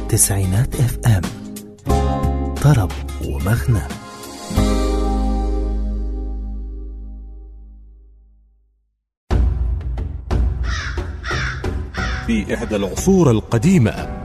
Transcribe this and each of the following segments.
تسعينات اف ام طرب ومغنى في إحدى العصور القديمة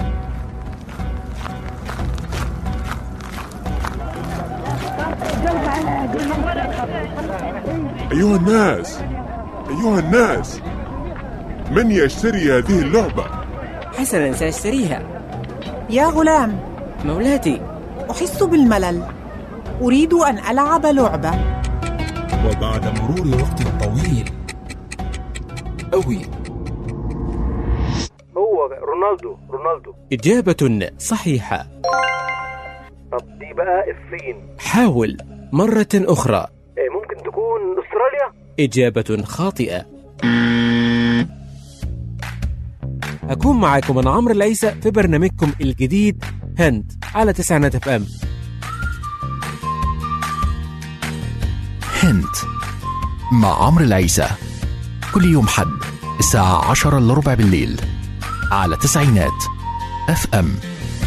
أيها الناس أيها الناس من يشتري هذه اللعبة؟ حسنا سأشتريها يا غلام مولاتي أحس بالملل أريد أن ألعب لعبة وبعد مرور وقت طويل أوي هو رونالدو رونالدو إجابة صحيحة طب دي بقى الصين حاول مرة أخرى إيه ممكن تكون استراليا إجابة خاطئة أكون معاكم أنا عمرو العيسى في برنامجكم الجديد هند على تسعينات اف ام هنت مع عمرو العيسى كل يوم حد الساعة عشرة إلا ربع بالليل على تسعينات اف ام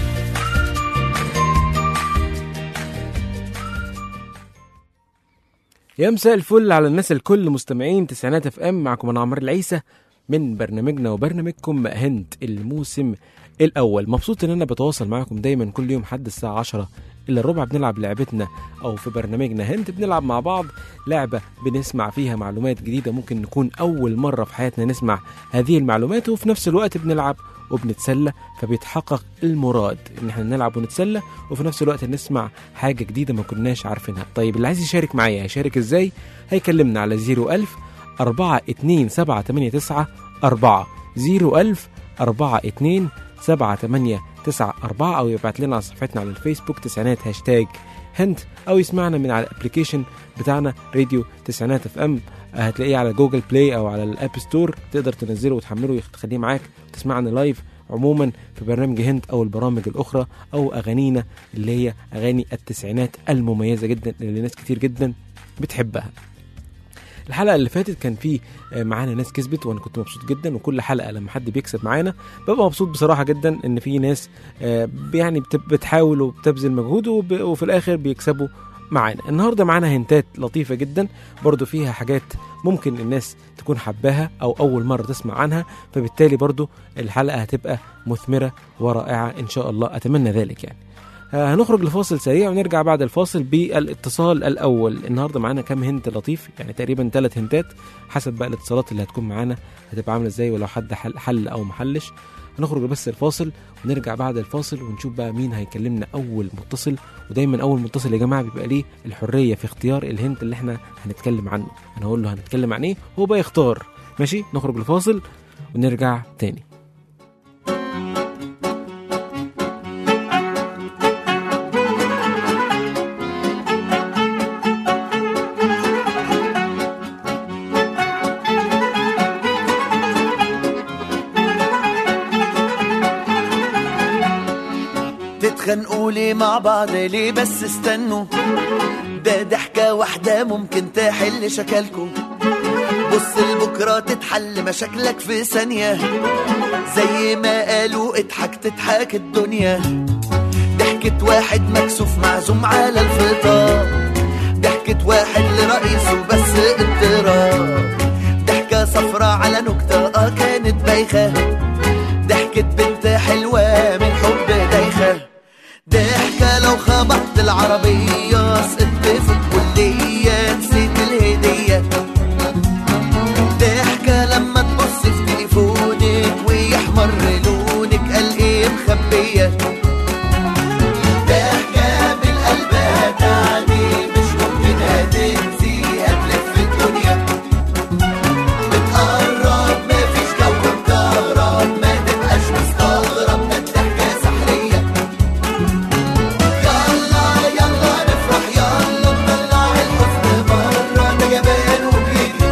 يا مساء الفل على الناس الكل مستمعين تسعينات اف ام معكم انا عمرو العيسى من برنامجنا وبرنامجكم هند الموسم الاول مبسوط ان انا بتواصل معاكم دايما كل يوم حد الساعه 10 الا الربع بنلعب لعبتنا او في برنامجنا هند بنلعب مع بعض لعبه بنسمع فيها معلومات جديده ممكن نكون اول مره في حياتنا نسمع هذه المعلومات وفي نفس الوقت بنلعب وبنتسلى فبيتحقق المراد ان احنا نلعب ونتسلى وفي نفس الوقت نسمع حاجه جديده ما كناش عارفينها طيب اللي عايز يشارك معايا هيشارك ازاي هيكلمنا على 01000 4 2 7 8 9 4 01000 4 2 7 8 9 4 او يبعت لنا على صفحتنا على الفيسبوك تسعينات هاشتاج هند او يسمعنا من على الابلكيشن بتاعنا راديو تسعينات اف ام هتلاقيه على جوجل بلاي او على الاب ستور تقدر تنزله وتحمله تخليه معاك تسمعنا لايف عموما في برنامج هند او البرامج الاخرى او اغانينا اللي هي اغاني التسعينات المميزه جدا اللي ناس كتير جدا بتحبها الحلقه اللي فاتت كان في آه، معانا ناس كسبت وانا كنت مبسوط جدا وكل حلقه لما حد بيكسب معانا ببقى مبسوط بصراحه جدا ان في ناس آه، يعني بت- بتحاول وبتبذل مجهود وب- وفي الاخر بيكسبوا معانا النهارده معانا هنتات لطيفه جدا برضو فيها حاجات ممكن الناس تكون حباها او اول مره تسمع عنها فبالتالي برضو الحلقه هتبقى مثمره ورائعه ان شاء الله اتمنى ذلك يعني آه، هنخرج لفاصل سريع ونرجع بعد الفاصل بالاتصال الاول النهارده معانا كام هنت لطيف يعني تقريبا ثلاث هنتات حسب بقى الاتصالات اللي هتكون معانا هتبقى عامله ازاي ولو حد حل, حل او محلش هنخرج بس الفاصل ونرجع بعد الفاصل ونشوف بقى مين هيكلمنا اول متصل ودايما اول متصل يا جماعه بيبقى ليه الحريه في اختيار الهنت اللي احنا هنتكلم عنه انا هقول له هنتكلم عن ايه هو بقى يختار ماشي نخرج لفاصل ونرجع تاني تتخانقوا ليه مع بعض ليه بس استنوا ده ضحكة واحدة ممكن تحل شكلكوا بص لبكرة تتحل مشاكلك في ثانية زي ما قالوا اضحك تضحك الدنيا ضحكة واحد مكسوف معزوم على الفطار ضحكة واحد لرئيسه بس اضطراب ضحكة صفرة على نكتة اه كانت بايخة ضحكة بنت حلوة من حب دايخة ضحكة لو خبطت العربية سقطت في الكلية نسيت الهدية ضحكة لما تبص في تليفونك ويحمر لونك قال ايه مخبية ضحكة من قلبها تعني مش ممكن هتنسي هتلف الدنيا بتقرب مفيش جو مكهرب ما تبقاش مستغرب ده الضحكة سحرية يلا يلا نفرح يلا نطلع الحزن بره ده جبان وبيجري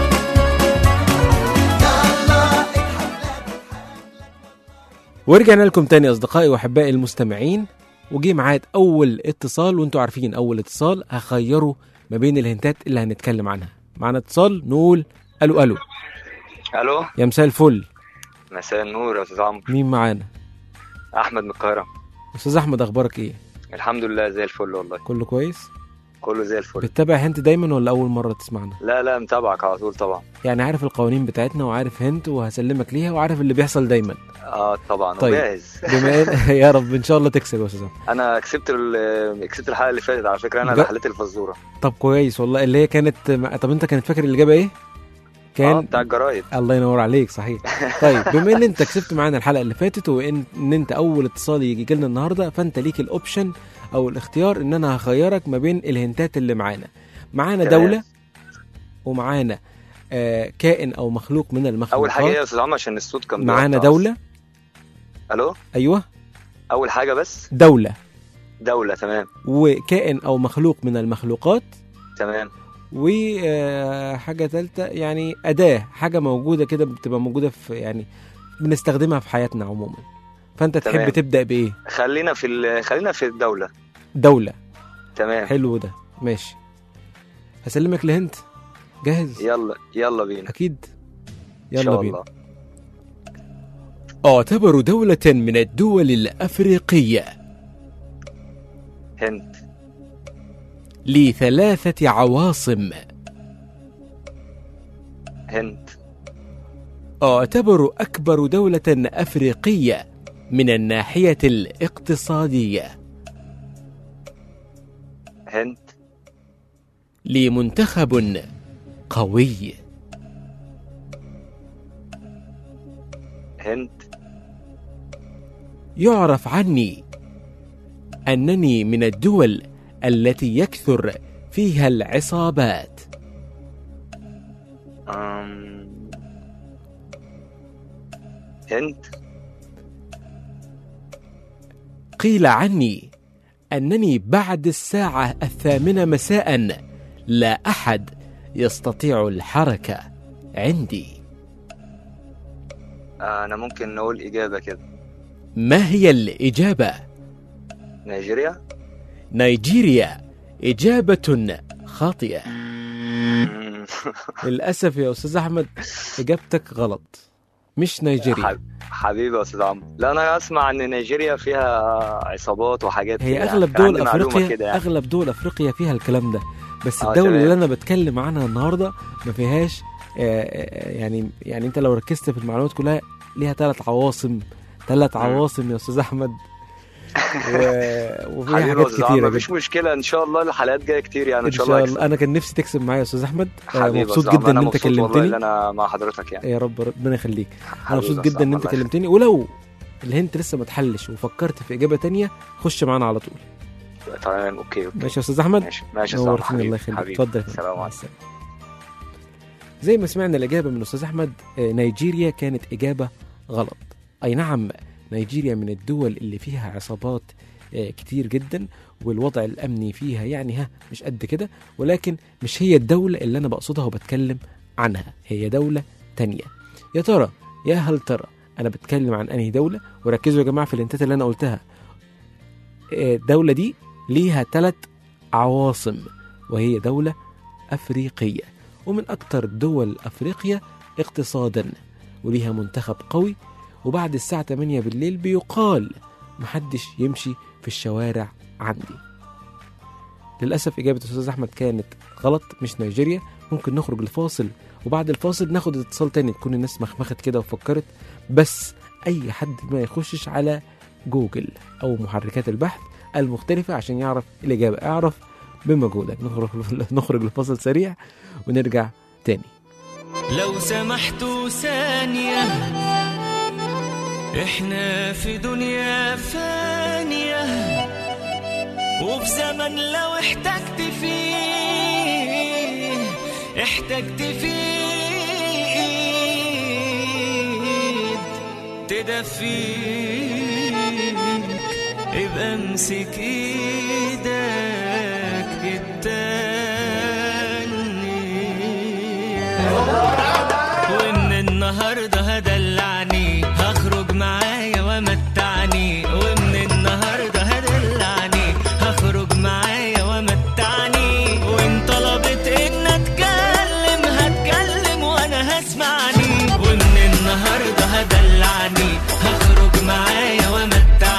يلا اضحك ورجعنا لكم تاني اصدقائي واحبائي المستمعين وجي ميعاد اول اتصال وانتوا عارفين اول اتصال هخيره ما بين الهنتات اللي هنتكلم عنها معنا اتصال نقول الو الو الو يا مساء الفل مساء النور يا استاذ عمرو مين معانا احمد من القاهره استاذ احمد اخبارك ايه الحمد لله زي الفل والله كله كويس كله زي الفل بتتابع هنت دايما ولا اول مره تسمعنا لا لا متابعك على طول طبعا يعني عارف القوانين بتاعتنا وعارف هنت وهسلمك ليها وعارف اللي بيحصل دايما اه طبعا طيب. وجاهز بما إن- يا رب ان شاء الله تكسب يا استاذ أحمد. انا كسبت ال- كسبت الحلقه اللي فاتت على فكره انا بجد؟ اللي حليت الفزوره طب كويس والله اللي هي كانت طب انت كانت فاكر الاجابه ايه اه كان بتاع الجرايد الله ينور عليك صحيح طيب بما ان انت كسبت معانا الحلقه اللي فاتت وان ان انت اول اتصال يجي لنا النهارده فانت ليك الاوبشن او الاختيار ان انا هخيرك ما بين الهنتات اللي معانا معانا تمام. دوله ومعانا آه كائن او مخلوق من المخلوقات اول حاجه ايه يا استاذ عمر عشان الصوت كان معانا بيقطع. دوله الو ايوه اول حاجه بس دوله دوله تمام وكائن او مخلوق من المخلوقات تمام وحاجه ثالثه يعني اداه حاجه موجوده كده بتبقى موجوده في يعني بنستخدمها في حياتنا عموما فانت تحب تمام. تبدا بايه خلينا في ال... خلينا في الدوله دوله تمام حلو ده ماشي هسلمك لهنت جاهز يلا يلا بينا اكيد ان يلا شاء بينا الله اعتبر دولة من الدول الأفريقية هند لثلاثة عواصم هند اعتبر أكبر دولة أفريقية من الناحية الاقتصادية هند لمنتخب قوي هند يعرف عني أنني من الدول التي يكثر فيها العصابات أم... هند قيل عني أنني بعد الساعة الثامنة مساء لا أحد يستطيع الحركة عندي انا ممكن نقول اجابه كده ما هي الإجابة؟ نيجيريا نيجيريا إجابة خاطئة مم. للأسف يا أستاذ أحمد إجابتك غلط مش نيجيريا حب- حبيبي يا استاذ عمرو لا انا اسمع ان نيجيريا فيها عصابات وحاجات هي كده يعني. أغلب كان دول عندي معلومة أفريقيا كده يعني. أغلب دول أفريقيا فيها الكلام ده بس آه، الدولة تمام. اللي أنا بتكلم عنها النهاردة ما فيهاش آه، آه، يعني يعني أنت لو ركزت في المعلومات كلها ليها ثلاث عواصم ثلاث مم. عواصم يا أستاذ أحمد و... وفيها حبيبي يا حاجات استاذ عمرو كتيرة مفيش جدا مشكله ان شاء الله الحلقات جايه كتير يعني إن ان شاء الله شاء أكسب. الله أنا كان نفسي تكسب معايا يا أستاذ أحمد آه، حبيبي يا مبسوط أستاذ عمرو، جدا إن أنا أنت مبسوط والله كلمتني ان انا مع حضرتك يعني يا رب ربنا يخليك انا حبيبي مبسوط يا جدا أستاذ ان عمرو، انت الله يخليك. كلمتني ولو الهنت لسه ما اتحلش وفكرت في اجابه تانية خش معانا على طول تمام اوكي اوكي ماشي يا استاذ احمد ماشي ماشي يا أستاذ عمرو، نورتني الله حبيبي، يخليك حبيبي. اتفضل يا فندم. سلام مع عليكم السلامه زي ما سمعنا الاجابه من الاستاذ احمد آه، نيجيريا كانت اجابه غلط اي نعم نيجيريا من الدول اللي فيها عصابات آه، كتير جدا والوضع الامني فيها يعني ها مش قد كده ولكن مش هي الدوله اللي انا بقصدها وبتكلم عنها هي دوله تانية يا ترى يا هل ترى انا بتكلم عن انهي دوله وركزوا يا جماعه في الانتات اللي انا قلتها آه، الدوله دي ليها ثلاث عواصم وهي دوله افريقيه ومن اكتر دول افريقيا اقتصادا وليها منتخب قوي وبعد الساعه 8 بالليل بيقال محدش يمشي في الشوارع عندي للاسف اجابه الاستاذ احمد كانت غلط مش نيجيريا ممكن نخرج لفاصل وبعد الفاصل ناخد اتصال تاني تكون الناس مخمخت كده وفكرت بس اي حد ما يخشش على جوجل او محركات البحث المختلفه عشان يعرف الاجابه اعرف بمجهودك نخرج نخرج لفاصل سريع ونرجع تاني لو سمحتوا ثانية احنا في دنيا فانية وفي زمن لو احتجت فيه احتجت فيه ايد تدفيك ابقى امسك ايدك التانية وان النهارده هدلعني هخرج معايا ومتعني وان النهارده هدلعني هخرج معايا ومتعني وان طلبت ان اتكلم هتكلم وانا هسمعني وان النهارده هدلعني هخرج معايا ومتعني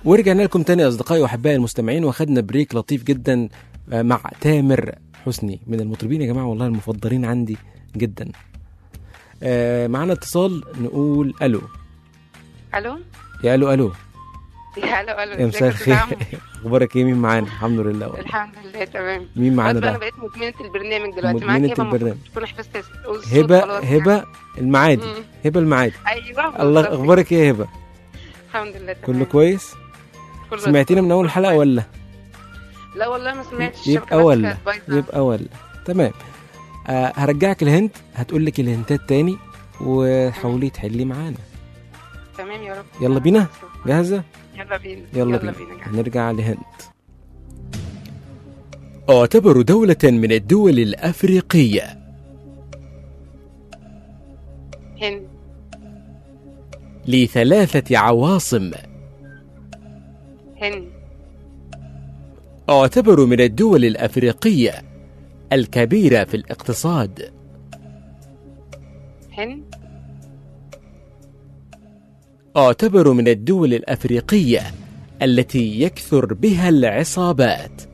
ورجعنا لكم تاني اصدقائي واحبائي المستمعين واخدنا بريك لطيف جدا آه، مع تامر حسني من المطربين يا جماعه والله المفضلين عندي جدا آه، معانا اتصال نقول الو الو يا الو الو يا الو الو يا ازيك مساء يا الخير أستاذ عمرو؟ اخبارك ايه مين معانا الحمد لله والله. الحمد لله تمام مين معانا بس انا بقى بقيت مدمنه البرنامج دلوقتي معاك مدمنة هبه البرنامج. المفروض تكون حفظت الصوت هبه خلاص هبه المعادي مم. هبه المعادي ايوه الله بالظبط. اخبارك ايه يا هبه الحمد لله تمام كله كويس كله سمعتينا من اول حلقه ولا لا والله ما سمعتش يبقى الشبكه بس ولا كانت بايظه يبقى ولا تمام آه هرجعك الهنت هتقول لك الهنتات تاني وحاولي تحلي معانا تمام يا رب يلا بينا جاهزه يلا بينا يلا بينا جاهز. نرجع لهند أعتبر دولة من الدول الأفريقية هند لثلاثة عواصم هند أعتبر من الدول الأفريقية الكبيرة في الاقتصاد هند أعتبر من الدول الأفريقية التي يكثر بها العصابات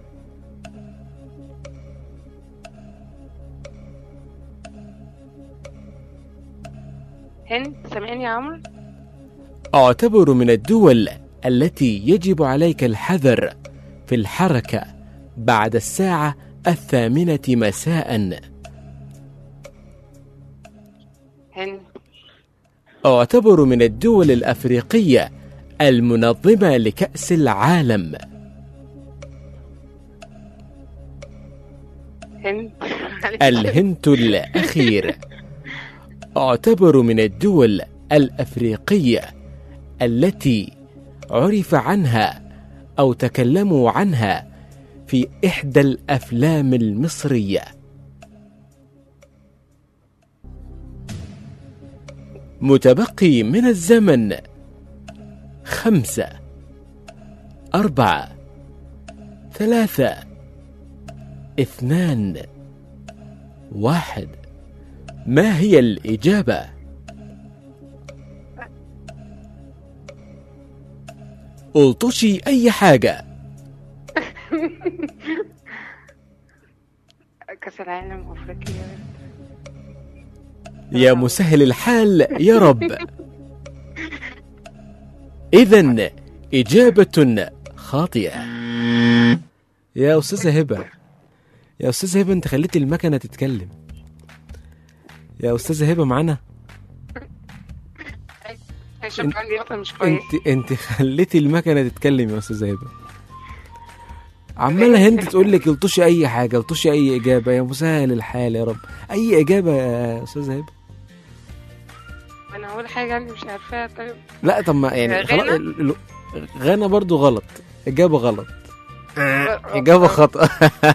هند سامعني يا عمرو أعتبر من الدول التي يجب عليك الحذر في الحركة بعد الساعة الثامنة مساء هند أعتبر من الدول الأفريقية المنظمة لكأس العالم هند الهنت الأخير أعتبر من الدول الأفريقية التي عرف عنها أو تكلموا عنها في إحدى الأفلام المصرية متبقي من الزمن خمسة أربعة ثلاثة اثنان واحد ما هي الإجابة؟ الطشي أي حاجة كاس العالم افريقيا يا مسهل الحال يا رب إذا إجابة خاطئة يا أستاذة هبة يا أستاذة هبة أنت خليتي المكنة تتكلم يا أستاذة هبة معانا الشبكه عندي اصلا مش كويس انت انت خليتي المكنه تتكلم يا استاذه هبه عماله هند تقول لك الطشي اي حاجه الطشي اي اجابه يا مسهل الحال يا رب اي اجابه يا استاذه هبه انا اول حاجه عندي مش عارفاها طيب لا طب ما يعني غانا؟ خلاص ال- ال- غانا برضو غلط اجابه غلط اجابه خطا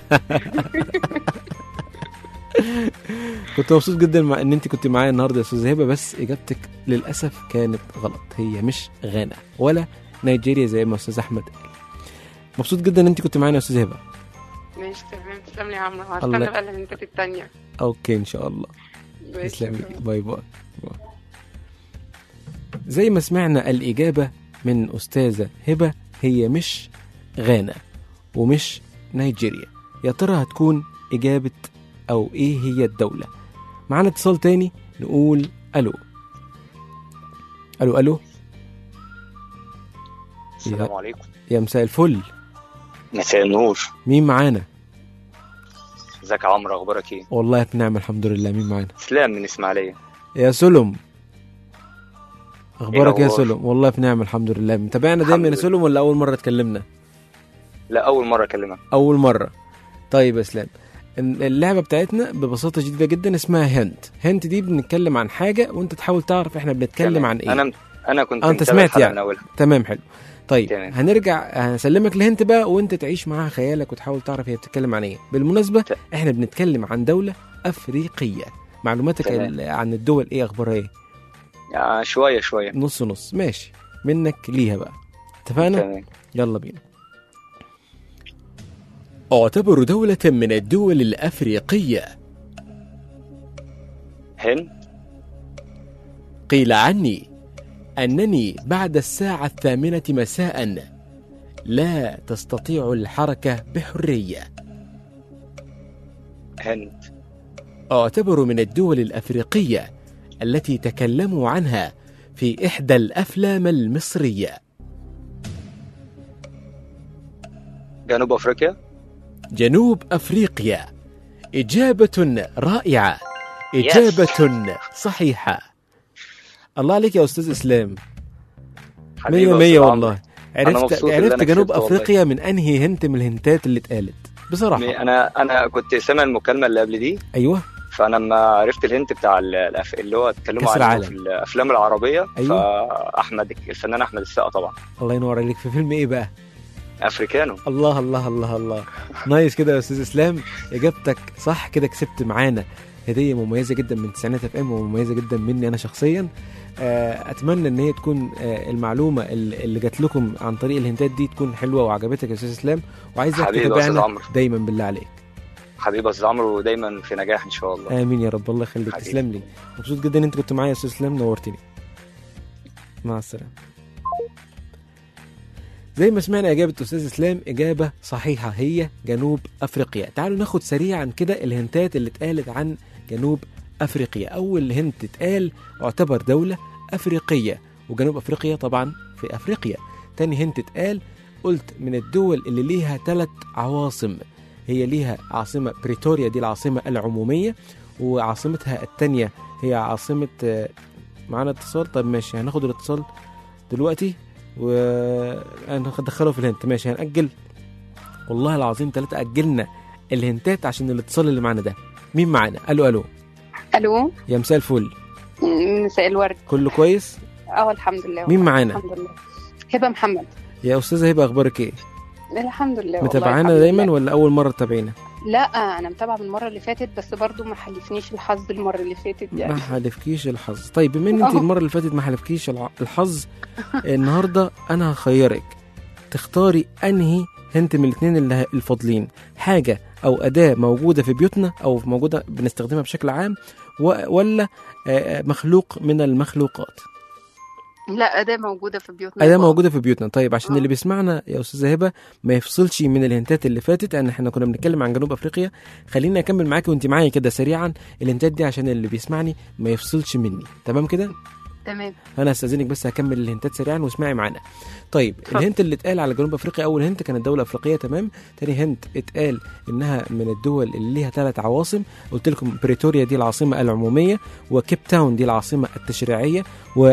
كنت مبسوط جدا مع ان انت كنت معايا النهارده يا استاذه هبه بس اجابتك للاسف كانت غلط هي مش غانا ولا نيجيريا زي ما استاذ احمد قال مبسوط جدا ان انت كنت معانا يا استاذ هبه ماشي تمام تسلم لي يا عمرو الله- هستنى بقى الهنتات التانية اوكي ان شاء الله ماشي تسلمي تمام. باي باي باي. زي ما سمعنا الإجابة من أستاذة هبة هي مش غانا ومش نيجيريا يا ترى هتكون إجابة أو إيه هي الدولة معانا اتصال تاني نقول ألو ألو ألو السلام عليكم يا مساء الفل مساء النور مين معانا ازيك يا عمرو اخبارك ايه والله في نعمة الحمد لله مين معانا اسلام من اسماعيليه يا سلم اخبارك يا الأخبار؟ سلم والله في نعمة الحمد لله متابعنا دايما يا الحمد سلم ولا اول مره اتكلمنا لا اول مره اكلمك اول مره طيب يا اسلام اللعبه بتاعتنا ببساطه شديده جدا اسمها هنت هنت دي بنتكلم عن حاجه وانت تحاول تعرف احنا بنتكلم تمام. عن ايه انا انا كنت آه، انت متابع سمعت الحلقة يعني من اولها تمام حلو طيب تمام. هنرجع هسلمك الهنت بقى وانت تعيش معاها خيالك وتحاول تعرف هي بتتكلم عن ايه بالمناسبه احنا بنتكلم عن دوله افريقيه معلوماتك تمام. ال- عن الدول ايه اخبارها ايه آه شويه شويه نص نص ماشي منك ليها بقى اتفقنا تمام يلا بينا أعتبر دولة من الدول الأفريقية هند قيل عني أنني بعد الساعة الثامنة مساء لا تستطيع الحركة بحرية هند اعتبر من الدول الأفريقية التي تكلموا عنها في إحدى الأفلام المصرية جنوب افريقيا جنوب أفريقيا إجابة رائعة إجابة صحيحة الله عليك يا أستاذ إسلام حبيبي مية يا مية أستاذ والله عمرو. أنا عرفت مبسوط إن عرفت أنا جنوب كسبت والله. أفريقيا من أنهي هنت من الهنتات اللي اتقالت بصراحة انا انا كنت سامع المكالمه اللي قبل دي أيوه فانا لما عرفت الهنت بتاع ال- الأف- اللي هو اتكلموا كأس عنه العالم. في الافلام العربيه أيوة. فاحمد الفنان احمد السقا طبعا الله ينور عليك في فيلم إيه بقى افريكانو الله الله الله الله نايس كده يا استاذ اسلام اجابتك صح كده كسبت معانا هديه مميزه جدا من تسعينات اف ام ومميزه جدا مني انا شخصيا آه، اتمنى ان هي تكون آه، المعلومه اللي اللي جات لكم عن طريق الهنتات دي تكون حلوه وعجبتك يا استاذ اسلام وعايزك حبيبي يا أستاذ تتابعنا عمرو. دايما بالله عليك حبيبي يا استاذ عمرو دايما في نجاح ان شاء الله امين يا رب الله يخليك حبيبي. تسلم لي مبسوط جدا ان انت كنت معايا يا استاذ اسلام نورتني مع السلامه زي ما سمعنا اجابه استاذ اسلام اجابه صحيحه هي جنوب افريقيا تعالوا ناخد سريعا كده الهنتات اللي اتقالت عن جنوب افريقيا اول هنت اتقال اعتبر دوله افريقيه وجنوب افريقيا طبعا في افريقيا تاني هنت اتقال قلت من الدول اللي ليها ثلاث عواصم هي ليها عاصمه بريتوريا دي العاصمه العموميه وعاصمتها التانية هي عاصمة آه، معانا اتصال طب ماشي هناخد الاتصال دلوقتي وهندخله في الهنت ماشي هنأجل والله العظيم ثلاثة أجلنا الهنتات عشان الاتصال اللي معانا ده مين معانا ألو ألو الو يا مساء الفل مساء الورد كله كويس اه الحمد لله مين معانا الحمد لله هبه محمد يا أستاذة هبة أخبارك إيه الحمد لله والله متابعانا الحمد دايما لله. ولا أول مرة تتابعينا لا انا متابعه من المره اللي فاتت بس برضو ما حلفنيش الحظ المره اللي فاتت يعني ما حلفكيش الحظ طيب بما ان انت أهو. المره اللي فاتت ما حلفكيش الع- الحظ النهارده انا هخيرك تختاري انهي هنت من الاثنين اللي ه- الفاضلين حاجه او اداه موجوده في بيوتنا او موجوده بنستخدمها بشكل عام و- ولا آه، مخلوق من المخلوقات لا اداه موجوده في بيوتنا اداه موجوده في بيوتنا طيب عشان اللي بيسمعنا يا استاذه هبه ما يفصلش من الهنتات اللي فاتت ان احنا كنا بنتكلم عن جنوب افريقيا خليني اكمل معاكي وانت معايا كده سريعا الهنتات دي عشان اللي بيسمعني ما يفصلش مني تمام كده تمام انا استاذنك بس هكمل الهنتات سريعا واسمعي معانا طيب الهنت اللي اتقال على جنوب افريقيا اول هنت كانت دوله افريقيه تمام تاني هنت اتقال انها من الدول اللي ليها ثلاث عواصم قلت لكم بريتوريا دي العاصمه العموميه وكيب تاون دي العاصمه التشريعيه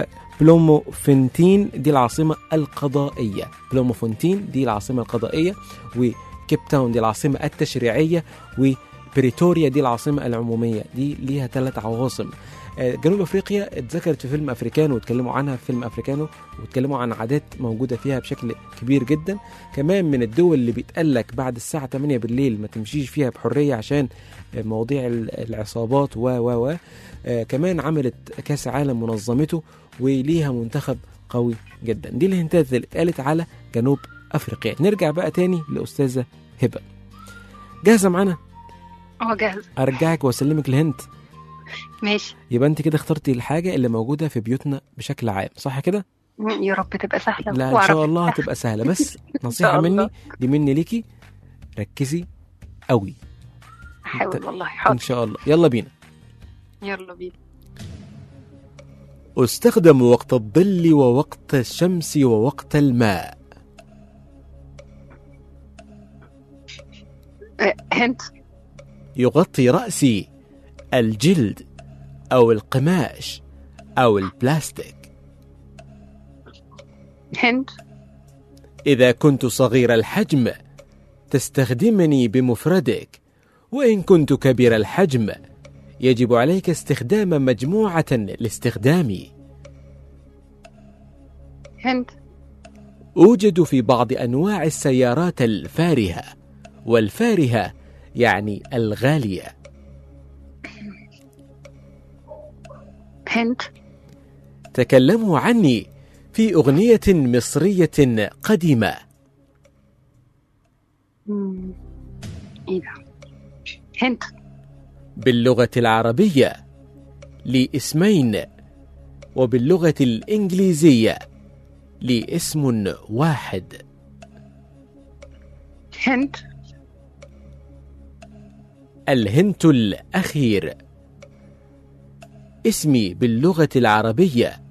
وبلوموفنتين دي العاصمه القضائيه بلوموفونتين دي العاصمه القضائيه وكيب تاون دي العاصمه التشريعيه وبريتوريا دي العاصمه العموميه دي ليها ثلاث عواصم آه، جنوب افريقيا اتذكرت في فيلم افريكانو واتكلموا عنها في فيلم افريكانو واتكلموا عن عادات موجوده فيها بشكل كبير جدا كمان من الدول اللي بيتقال لك بعد الساعه 8 بالليل ما تمشيش فيها بحريه عشان آه، مواضيع ال- العصابات و و و آه، كمان عملت كاس عالم منظمته وليها منتخب قوي جدا دي الهنتات اللي اتقالت على جنوب افريقيا نرجع بقى تاني لاستاذه هبه جاهزه معانا اه جاهز ارجعك واسلمك الهنت ماشي يبقى انت كده اخترتي الحاجه اللي موجوده في بيوتنا بشكل عام صح كده يا رب تبقى سهله لا ان وأعرف شاء الله أفتح. هتبقى سهله بس شاء نصيحه الله. مني دي مني ليكي ركزي قوي هحاول والله ان حاضر شاء الله يلا بينا يلا بينا استخدم وقت الظل ووقت الشمس ووقت الماء آه، هنت يغطي راسي الجلد او القماش او البلاستيك هنت اذا كنت صغير الحجم تستخدمني بمفردك وان كنت كبير الحجم يجب عليك استخدام مجموعه لاستخدامي هنت اوجد في بعض انواع السيارات الفارهه والفارهه يعني الغاليه هنت تكلموا عني في اغنيه مصريه قديمه مم. ايه ده هنت باللغه العربيه لي اسمين وباللغه الانجليزيه لي اسم واحد هند الهنت الأخير اسمي باللغة العربية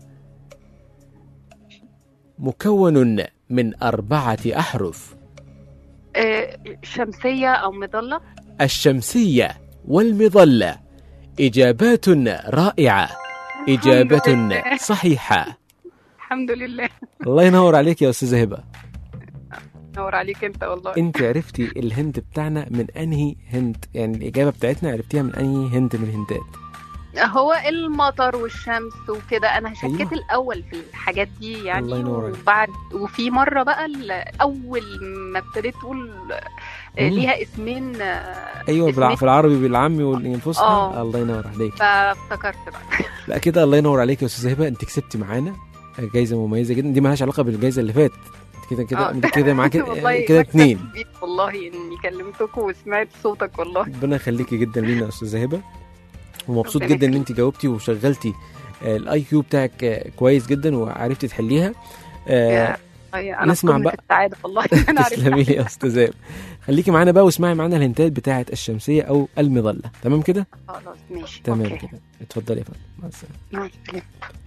مكون من أربعة أحرف آه، شمسية أو مظلة الشمسية والمظلة إجابات رائعة إجابة لله. صحيحة الحمد لله الله ينور عليك يا أستاذة هبة نور عليك أنت والله أنت عرفتي الهنت بتاعنا من أنهي هنت يعني الإجابة بتاعتنا عرفتيها من أنهي هنت من الهنتات هو المطر والشمس وكده انا شكيت أيوة. الاول في الحاجات دي يعني الله ينور عليك. وبعد وفي مره بقى ال- اول ما ابتديت تقول آه، مم. ليها اسمين آه، أيوة اسمين بالع- في العربي بالعامي والفصحى آه. الله ينور عليك فافتكرت بقى لا كده الله ينور عليك يا استاذه هبه انت كسبتي معانا جايزه مميزه جدا دي مالهاش علاقه بالجائزه اللي فاتت انت كده كده آه. انت كده معاك والله كده مكسب اتنين كبير والله اني كلمتكم وسمعت صوتك والله ربنا يخليكي جدا لينا يا استاذه هبه ومبسوط ربنا جدا ان انت جاوبتي وشغلتي الاي كيو بتاعك آه، كويس جدا وعرفتي تحليها آه، يا- أي- انا نسمع في قمة بقى. السعاده والله انا عرفت تسلمي لي يا استاذه هبه خليكي معانا بقى واسمعي معانا الهنتات بتاعه الشمسيه او المظله تمام كده خلاص ماشي تمام أوكي. كده اتفضلي يا فندم مع السلامه مع السلامة.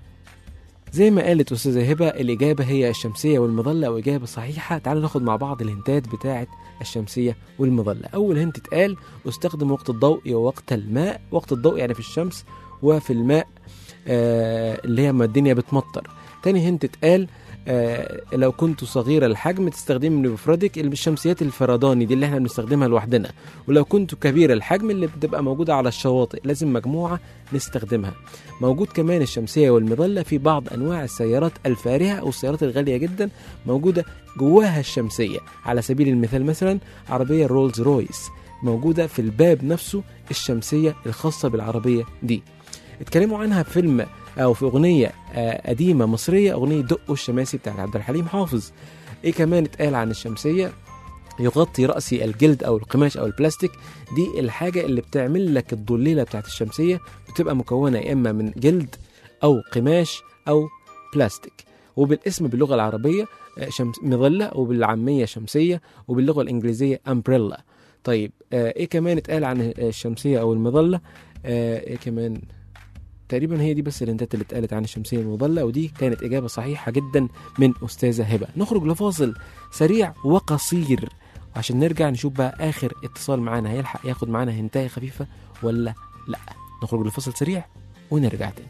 زي ما قالت أستاذة هبة الإجابة هي الشمسية والمظلة أو إجابة صحيحة تعالوا ناخد مع بعض الهنتات بتاعة الشمسية والمظلة أول هنت اتقال استخدم وقت الضوء ووقت الماء وقت الضوء يعني في الشمس وفي الماء آه اللي هي ما الدنيا بتمطر تاني هنت اتقال آه لو كنت صغير الحجم تستخدمني بمفردك الشمسيات الفرداني دي اللي احنا بنستخدمها لوحدنا ولو كنت كبير الحجم اللي بتبقى موجودة على الشواطئ لازم مجموعة نستخدمها موجود كمان الشمسية والمظلة في بعض أنواع السيارات الفارهة أو السيارات الغالية جدا موجودة جواها الشمسية على سبيل المثال مثلا عربية رولز رويس موجودة في الباب نفسه الشمسية الخاصة بالعربية دي اتكلموا عنها في فيلم أو في أغنية آه، قديمة مصرية أغنية دقوا الشماسي بتاعت عبد الحليم حافظ إيه كمان اتقال عن الشمسية يغطي رأسي الجلد أو القماش أو البلاستيك دي الحاجة اللي بتعمل لك الضليلة بتاعت الشمسية بتبقى مكونة يا إما من جلد أو قماش أو بلاستيك وبالاسم باللغة العربية آه، شمس مظلة وبالعامية شمسية وباللغة الإنجليزية أمبريلا طيب آه، إيه كمان اتقال عن الشمسية أو المظلة آه، إيه كمان تقريبا هي دي بس الهنتات اللي اتقالت عن الشمسية والمظلة ودي كانت إجابة صحيحة جدا من أستاذة هبة نخرج لفاصل سريع وقصير وعشان نرجع نشوف بقى آخر اتصال معانا هيلحق ياخد معانا هنتاية خفيفة ولا لأ نخرج لفاصل سريع ونرجع تاني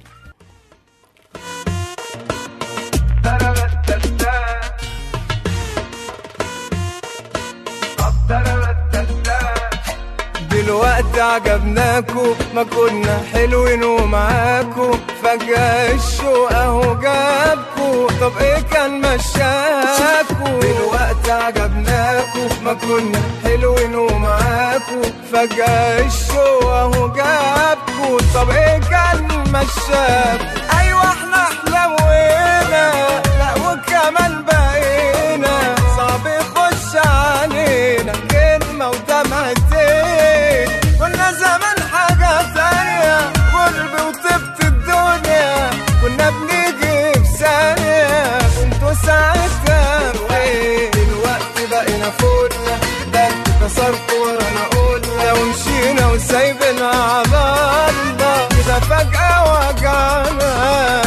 دلوقتي عجبناكو ما كنا حلوين ومعاكو فجأة الشوق اهو جابكو طب ايه كان مشاكو دلوقتي عجبناكو ما كنا حلوين ومعاكو فجأة الشوق اهو جابكو طب ايه كان مشاكو ايوه احنا حلوينا لا وكمان بقينا صعب يخش علينا كلمة ودمعتين كنا زمان حاجة تانية قرب وطبت الدنيا كنا بنيجي في ثانية انتوا ساعتها فين دلوقتي بقينا فوقنا ده انتوا كسرتوا ورانا قلنا ومشينا وسايبنا على الله كده فجأة وجعنا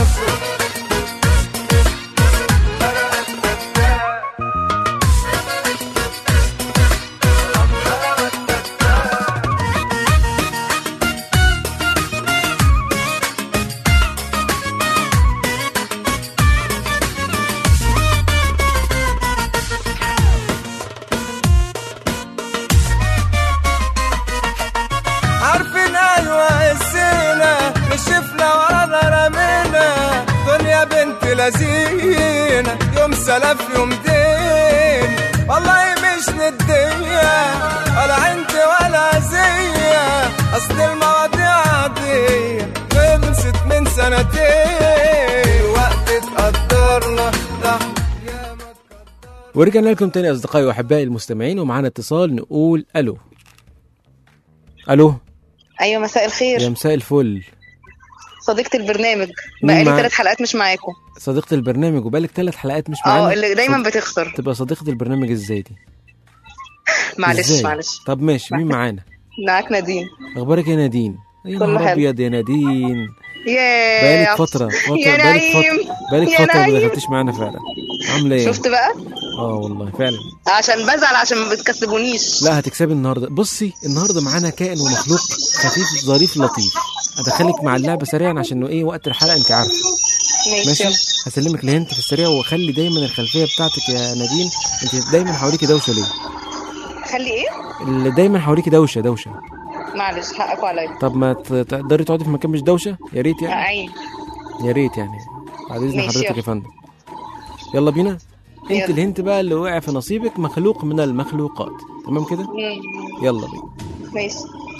عارفين ايوه قسينا نشفنا ورانا رمينا دنيا بنت لذينة يوم سلف يوم دين والله مش ندية ولا عندي ولا زية اصل المواضيع عادية خلصت من سنتين وقت اتقدرنا راح ورجعنا لكم تاني أصدقائي وأحبائي المستمعين ومعانا اتصال نقول ألو ألو ايوه مساء الخير يا مساء الفل صديقة البرنامج مين بقالي معاك؟ ثلاث حلقات مش معاكم صديقة البرنامج وبقالك ثلاث حلقات مش معانا اه اللي دايما صد- بتخسر تبقى صديقة البرنامج ازاي دي معلش إزاي؟ معلش طب ماشي مين معانا معاك نادين اخبارك يا نادين يا كله نهار حلو. ابيض يا نادين ياه بقالك فترة فترة يا بقالك نعيم فترة بقالك يا فترة ما نعيم. دخلتيش معانا فعلا عاملة ايه؟ شفت بقى اه والله فعلا عشان بزعل عشان ما بتكسبونيش لا هتكسبي النهارده بصي النهارده معانا كائن ومخلوق خفيف ظريف لطيف ادخلك مع اللعبه سريعا عشان إنه ايه وقت الحلقه انت عارفه ماشي ماشي يلا. هسلمك الهنت في السريع وخلي دايما الخلفيه بتاعتك يا نادين انت دايما حواليكي دوشه ليه خلي ايه اللي دايما حواليكي دوشه دوشه معلش حقكوا عليا طب ما ت- تقدري تقعدي في مكان مش دوشه يا ريت يعني عين يا ريت يعني بعد اذن ماشي، حضرتك يلا. يا فندم يلا بينا انت يلا. الهنت بقى اللي وقع في نصيبك مخلوق من المخلوقات تمام كده يلا بينا ماشي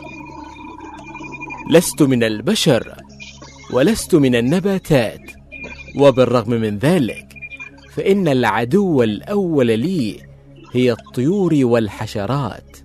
لست من البشر ولست من النباتات وبالرغم من ذلك فإن العدو الأول لي هي الطيور والحشرات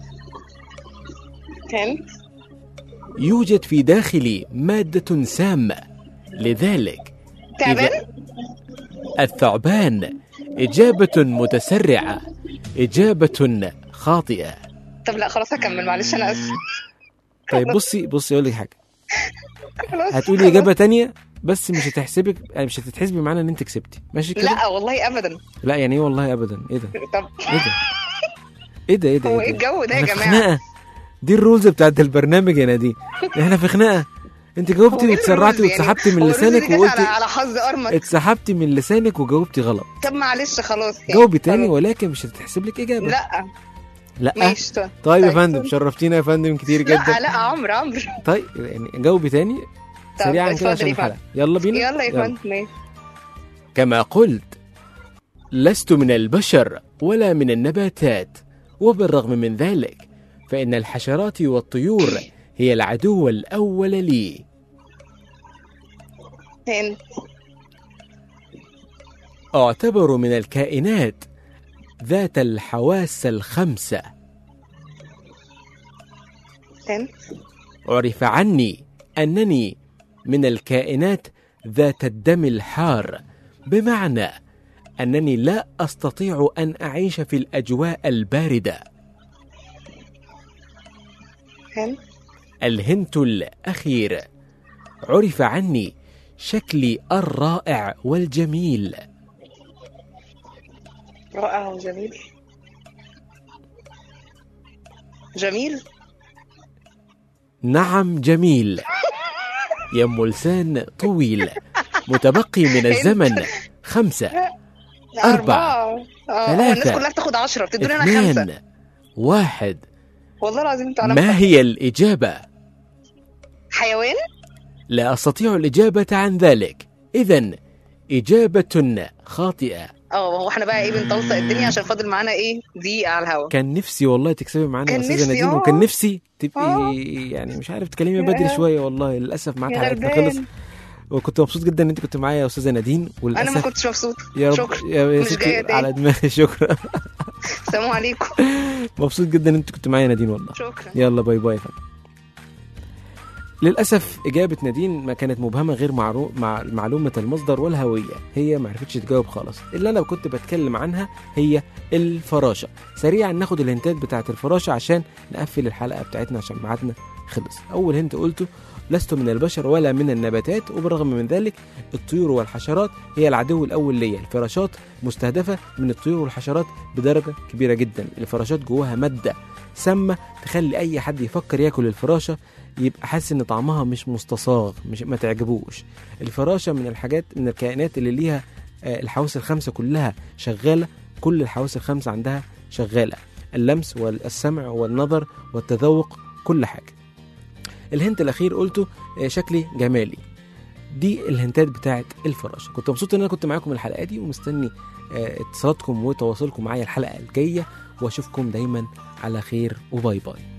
فهمت يوجد في داخلي مادة سامة لذلك تعبان الثعبان إجابة متسرعة إجابة خاطئة طب لا خلاص هكمل معلش انا اسف طيب بصي بصي أقول لك حاجة خلاص هتقولي خلاص. إجابة تانية بس مش هتحسبك يعني مش هتتحسبي معانا إن أنت كسبتي ماشي كده لا والله ابدا لا يعني ايه والله ابدا ايه ده طب ايه ده ايه ده ايه ده هو ايه الجو ده يا احنا في جماعه خناقه دي الرولز بتاعت البرنامج يا نادين احنا في خناقه انت جاوبتي هو إيه واتسرعتي الرولز يعني؟ واتسحبتي من هو الرولز لسانك دي جت وقلتي على, على حظ ارمك اتسحبتي من لسانك وجاوبتي غلط طب معلش خلاص يعني جاوبي تاني ولكن مش هتتحسب لك اجابه لا لا ماشي طيب طيب يا طيب. فندم شرفتينا يا فندم كتير لا جدا لا عمرو عمرو طيب يعني جاوبي تاني طب سريعا كده اتفضل عشان يا الحلقه فندم. يلا بينا يلا يا فندم ماشي كما قلت لست من البشر ولا من النباتات وبالرغم من ذلك فإن الحشرات والطيور هي العدو الأول لي فهمت أعتبر من الكائنات ذات الحواس الخمسة فهمت عرف عني أنني من الكائنات ذات الدم الحار بمعنى أنني لا أستطيع أن أعيش في الأجواء الباردة فهمت الهنت الأخير عرف عني شكلي الرائع والجميل رائع وجميل جميل نعم جميل يم لسان طويل متبقي من الزمن خمسة أربعة اه ثلاثة، الناس كلها بتاخد عشرة بتدوني انا خمسة اثنان واحد والله العظيم انت على ما هي الإجابة؟ حيوان لا أستطيع الإجابة عن ذلك إذا إجابة خاطئة اه هو احنا بقى ايه بنتوسط الدنيا عشان فاضل معانا ايه دقيقة على الهوا كان نفسي والله تكسبي معانا يا كان استاذه نفسي، نادين آه. وكان نفسي تبقي آه. يعني مش عارف تكلمي يا بدري آه. شويه والله للاسف معاك يا حلقتنا غلبان. خلص وكنت مبسوط جدا ان انت كنت معايا يا استاذه نادين وللاسف انا ما كنتش مبسوط يا رب شكرا يا يا مش ستي جاية تاني. على دماغي شكرا السلام عليكم مبسوط جدا ان انت كنت معايا يا نادين والله شكرا يلا باي باي يا فندم للأسف إجابة نادين ما كانت مبهمة غير معرو... مع معلومة المصدر والهوية هي ما عرفتش تجاوب خالص اللي أنا كنت بتكلم عنها هي الفراشة سريعا ناخد الهنتات بتاعت الفراشة عشان نقفل الحلقة بتاعتنا عشان ميعادنا خلص أول هنت قلته لست من البشر ولا من النباتات وبالرغم من ذلك الطيور والحشرات هي العدو الأول ليا الفراشات مستهدفة من الطيور والحشرات بدرجة كبيرة جدا الفراشات جواها مادة سامة تخلي أي حد يفكر ياكل الفراشة يبقى حاسس ان طعمها مش مستصاغ مش ما تعجبوش الفراشه من الحاجات من الكائنات اللي ليها آه، الحواس الخمسه كلها شغاله كل الحواس الخمسه عندها شغاله اللمس والسمع والنظر والتذوق كل حاجه الهنت الاخير قلته آه، شكلي جمالي دي الهنتات بتاعت الفراشه كنت مبسوط ان انا كنت معاكم الحلقه دي ومستني آه، اتصالاتكم وتواصلكم معايا الحلقه الجايه واشوفكم دايما على خير وباي باي